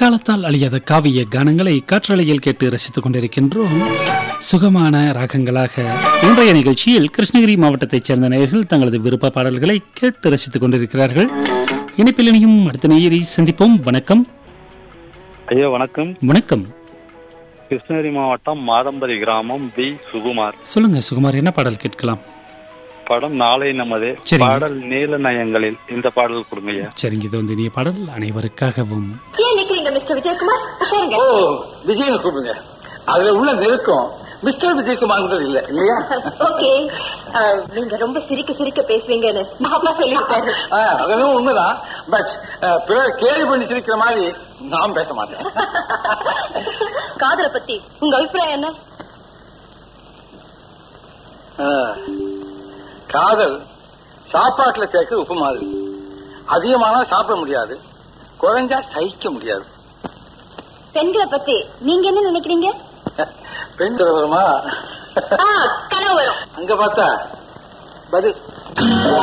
காலத்தால் அழியாத காவிய கானங்களை காற்றலையில் கேட்டு ரசித்துக் கொண்டிருக்கின்றோம் சுகமான ராகங்களாக இன்றைய நிகழ்ச்சியில் கிருஷ்ணகிரி மாவட்டத்தைச் சேர்ந்த நேயர்கள் தங்களது விருப்ப பாடல்களை கேட்டு ரசித்துக் கொண்டிருக்கிறார்கள் இணைப்பில் இணையும் அடுத்த நேயரை சந்திப்போம் வணக்கம் ஐயா வணக்கம் வணக்கம் கிருஷ்ணகிரி மாவட்டம் மாதம்பரி கிராமம் பி சுகுமார் சொல்லுங்க சுகுமார் என்ன பாடல் கேட்கலாம் படம் நாளை நமது சரிங்க. பாடல் நீல நயங்களில் இந்த பாடல் கொடுங்க ஐயா சரிங்க இது வந்து இனிய பாடல் அனைவருக்காகவும் ஏன் நிக்கிறீங்க மிஸ்டர் விஜயகுமார் உட்காருங்க ஓ விஜயன் கூப்பிடுங்க அதுல உள்ள நெருக்கம் மிஸ்டர் விஜயகுமார் இல்ல இல்லையா ஓகே நீங்க ரொம்ப சிரிக்க சிரிக்க பேசுவீங்கன்னு மாமா சொல்லியிருக்காரு ஆ, அதெல்லாம் உண்மைதான் பட் பிறர் கேள்வி பண்ணி சிரிக்கிற மாதிரி நான் பேச மாட்டேன் காதலை பத்தி உங்க அபிப்பிராயம் என்ன ஆ, காதல் சாப்பாட்டுல சேர்க்க உப்பு மாதிரி அதிகமானா சாப்பிட முடியாது குறைஞ்சா சகிக்க முடியாது பெண்களை பத்தி நீங்க என்ன நினைக்கிறீங்க பெண் வருமா ஆ, கனவு வரும் அங்க பார்த்தா பதில்